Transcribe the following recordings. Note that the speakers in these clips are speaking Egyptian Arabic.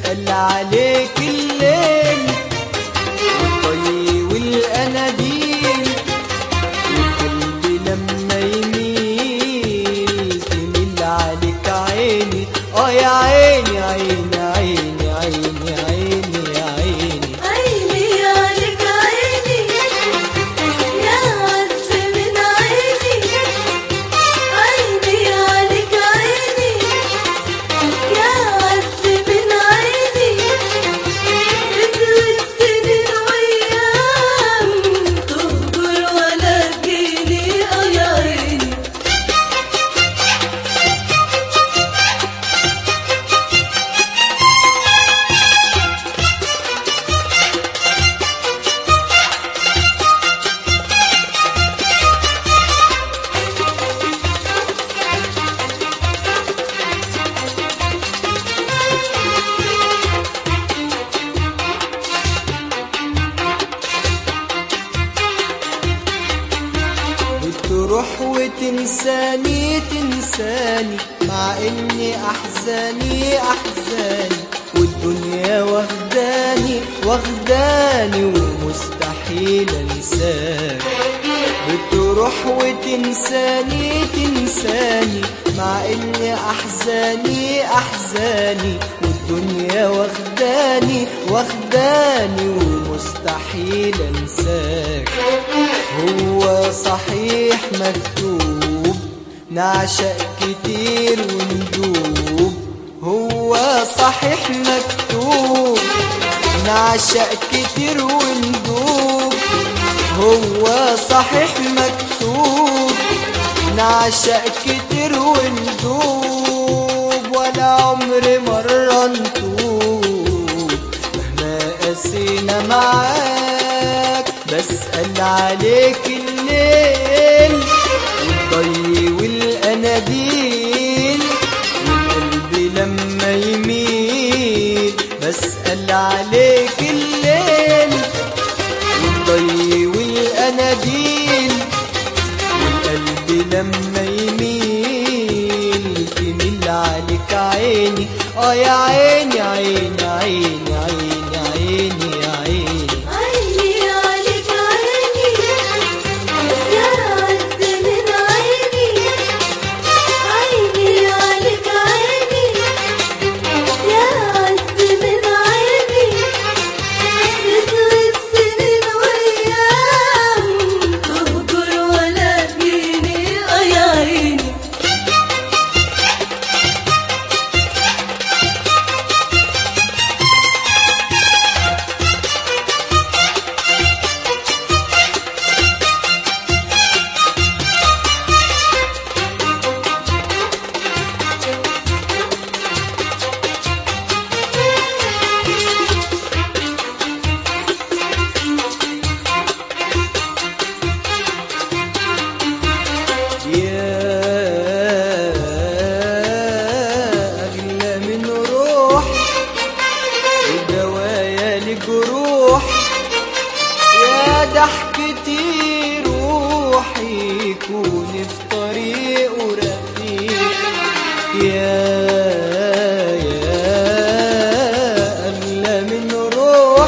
بسأل عليك الليل والطي والأناديل وقلبي لما يميل تميل عليك عيني اه يا عيني عيني عيني عيني عيني يا عيني عيني عليك عيني يا عز من عيني عيني عليك عيني يا عز من عيني بدرس سنين وأيام تهجر ولا تجيني اه يا عيني بتروح وتنساني تنساني مع اني احزاني احزاني والدنيا واخداني واخداني ومستحيل انساك بتروح وتنساني تنساني مع اني احزاني احزاني والدنيا واخداني واخداني ومستحيل انساك هو صحيح مكتوب نعشق كتير وندوب هو صحيح مكتوب نعشق كتير وندوب هو صحيح مكتوب نعشق كتير وندوب ولا عمر مرة نتوب مهما قسينا معاك بسأل عليك الليل والضي والأناديل والقلب لما يميل بسأل عليك الليل والضي والأناديل والقلب لما يميل تميل عليك عيني اه يا عيني عيني عيني عيني عيني يا عيني عيني عليك عيني يا عز من عيني عيني عليك عيني يا عز من عيني بتغيب سنين وأيام تهجر ولا تجيني اه يا عيني يا أغلى من روح ودوايا لجروح يا ضحكتي روحي يكون في طريقه رفيق يا يا أغلى من روح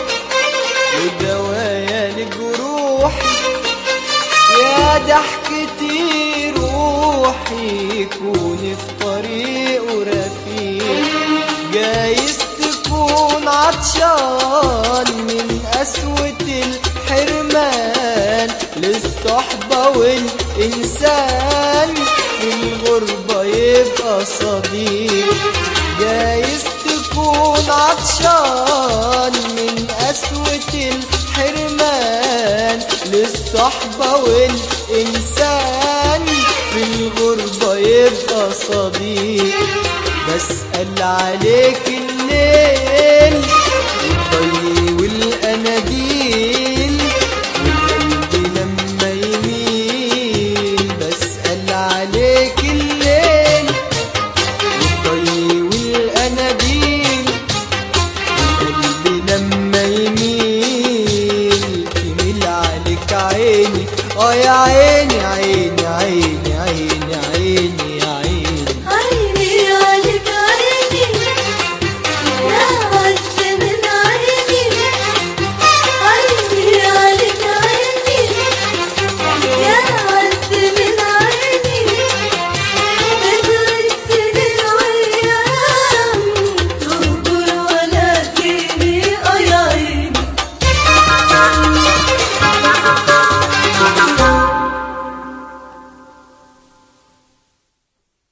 ودوايا لجروح يا ضحكتي روحي يكون في طريقه رفيق جايز تكون عطشان من قسوة الحرمان للصحبة والإنسان في الغربة يبقى صديق جايز تكون عطشان من قسوة الحرمان للصحبة والإنسان في الغربة يبقى صديق بسأل عليك الليل